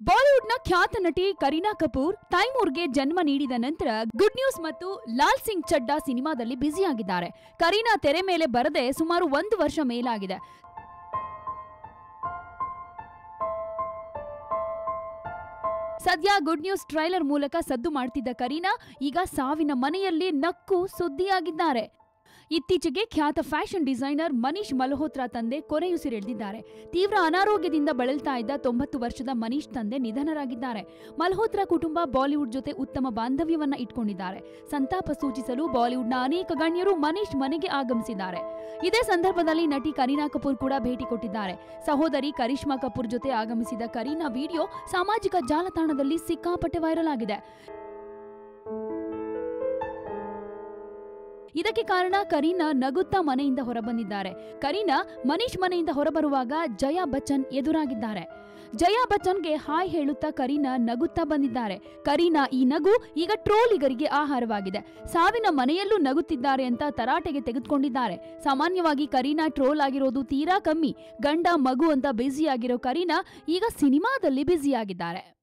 ಬಾಲಿವುಡ್ನ ಖ್ಯಾತ ನಟಿ ಕರೀನಾ ಕಪೂರ್ ತೈಮೂರ್ಗೆ ಜನ್ಮ ನೀಡಿದ ನಂತರ ಗುಡ್ ನ್ಯೂಸ್ ಮತ್ತು ಲಾಲ್ ಸಿಂಗ್ ಚಡ್ಡಾ ಸಿನಿಮಾದಲ್ಲಿ ಬ್ಯುಸಿಯಾಗಿದ್ದಾರೆ ಕರೀನಾ ತೆರೆ ಮೇಲೆ ಬರದೆ ಸುಮಾರು ಒಂದು ವರ್ಷ ಮೇಲಾಗಿದೆ ಸದ್ಯ ಗುಡ್ ನ್ಯೂಸ್ ಟ್ರೈಲರ್ ಮೂಲಕ ಸದ್ದು ಮಾಡ್ತಿದ್ದ ಕರೀನಾ ಈಗ ಸಾವಿನ ಮನೆಯಲ್ಲಿ ನಕ್ಕು ಸುದ್ದಿಯಾಗಿದ್ದಾರೆ ಇತ್ತೀಚೆಗೆ ಖ್ಯಾತ ಫ್ಯಾಷನ್ ಡಿಸೈನರ್ ಮನೀಶ್ ಮಲ್ಹೋತ್ರಾ ತಂದೆ ಕೊರೆಯುಸಿರೆಳೆದಿದ್ದಾರೆ ತೀವ್ರ ಅನಾರೋಗ್ಯದಿಂದ ಬಳಲ್ತಾ ಇದ್ದ ತೊಂಬತ್ತು ವರ್ಷದ ಮನೀಶ್ ತಂದೆ ನಿಧನರಾಗಿದ್ದಾರೆ ಮಲ್ಹೋತ್ರಾ ಕುಟುಂಬ ಬಾಲಿವುಡ್ ಜೊತೆ ಉತ್ತಮ ಬಾಂಧವ್ಯವನ್ನ ಇಟ್ಕೊಂಡಿದ್ದಾರೆ ಸಂತಾಪ ಸೂಚಿಸಲು ಬಾಲಿವುಡ್ನ ಅನೇಕ ಗಣ್ಯರು ಮನೀಶ್ ಮನೆಗೆ ಆಗಮಿಸಿದ್ದಾರೆ ಇದೇ ಸಂದರ್ಭದಲ್ಲಿ ನಟಿ ಕರೀನಾ ಕಪೂರ್ ಕೂಡ ಭೇಟಿ ಕೊಟ್ಟಿದ್ದಾರೆ ಸಹೋದರಿ ಕರಿಷ್ಮಾ ಕಪೂರ್ ಜೊತೆ ಆಗಮಿಸಿದ ಕರೀನಾ ವಿಡಿಯೋ ಸಾಮಾಜಿಕ ಜಾಲತಾಣದಲ್ಲಿ ಸಿಕ್ಕಾಪಟ್ಟೆ ವೈರಲ್ ಆಗಿದೆ ಇದಕ್ಕೆ ಕಾರಣ ಕರೀನಾ ನಗುತ್ತಾ ಮನೆಯಿಂದ ಹೊರಬಂದಿದ್ದಾರೆ ಕರೀನಾ ಮನೀಶ್ ಮನೆಯಿಂದ ಹೊರಬರುವಾಗ ಜಯಾ ಬಚ್ಚನ್ ಎದುರಾಗಿದ್ದಾರೆ ಜಯಾ ಬಚ್ಚನ್ಗೆ ಹಾಯ್ ಹೇಳುತ್ತಾ ಕರೀನಾ ನಗುತ್ತಾ ಬಂದಿದ್ದಾರೆ ಕರೀನಾ ಈ ನಗು ಈಗ ಟ್ರೋಲಿಗರಿಗೆ ಆಹಾರವಾಗಿದೆ ಸಾವಿನ ಮನೆಯಲ್ಲೂ ನಗುತ್ತಿದ್ದಾರೆ ಅಂತ ತರಾಟೆಗೆ ತೆಗೆದುಕೊಂಡಿದ್ದಾರೆ ಸಾಮಾನ್ಯವಾಗಿ ಕರೀನಾ ಟ್ರೋಲ್ ಆಗಿರೋದು ತೀರಾ ಕಮ್ಮಿ ಗಂಡ ಮಗು ಅಂತ ಬ್ಯುಸಿಯಾಗಿರೋ ಕರೀನಾ ಈಗ ಸಿನಿಮಾದಲ್ಲಿ ಬ್ಯುಸಿಯಾಗಿದ್ದಾರೆ